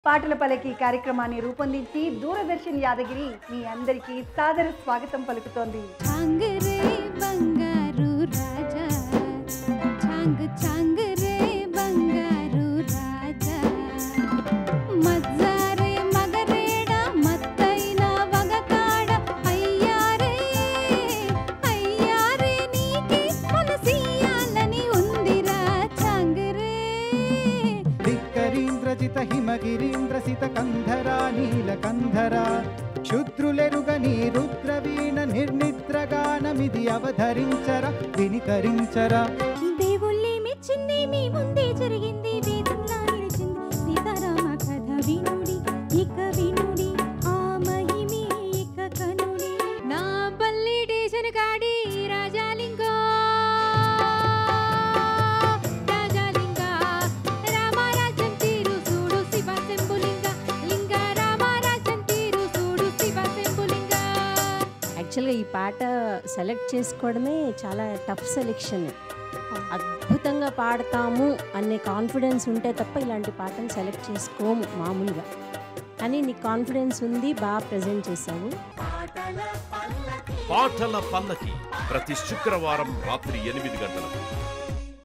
పాటల పలకి కార్యక్రమాన్ని రూపొందించి దూరదర్శన్ యాదగిరి మీ అందరికీ సాదర స్వాగతం పలుకుతోంది ఛాంగ్ రే బంగారు రాజా ఛాంగ్ ఛాంగ్ రే బంగారు రాజా మజ్జారే మగరేడ మత్తైన వగకాడ అయ్యారే అయ్యారే నీకి మనసియాలని ఉందిరా ఛాంగ్ రే ధిక్కరీంద్రజిత హిమగిరీంద్రసిత కంధరా నీలకంధరా శుద్రులెరుగని రుద్రవీణ నిర్నిద్రగానమిది అవధరించర వినికరించరా దేవుళ్ళే మెచ్చింది మీ ముందే జరిగింది వేదంలా నిలిచింది సీతారామ కథ వినుడి ఇక వినుడి ఆ మహిమే ఇక కనుడి నా పల్లి డేషన్ కాడి రాజాలింగో రాజాలింగ రామరాజన్ తీరు చూడు శివ శంభులింగ లింగ రామరాజన్ తీరు చూడు శివ శంభులింగ యాక్చువల్గా ఈ పాట సెలెక్ట్ చేసుకోవడమే చాలా టఫ్ సెలెక్షన్ అద్భుతంగా పాడతాము అనే కాన్ఫిడెన్స్ ఉంటే తప్ప ఇలాంటి పాటను సెలెక్ట్ చేసుకోము మామూలుగా కానీ నీకు కాన్ఫిడెన్స్ ఉంది బాగా ప్రజెంట్ చేసావు పాటల పల్లకి ప్రతి శుక్రవారం రాత్రి ఎనిమిది గంటలకు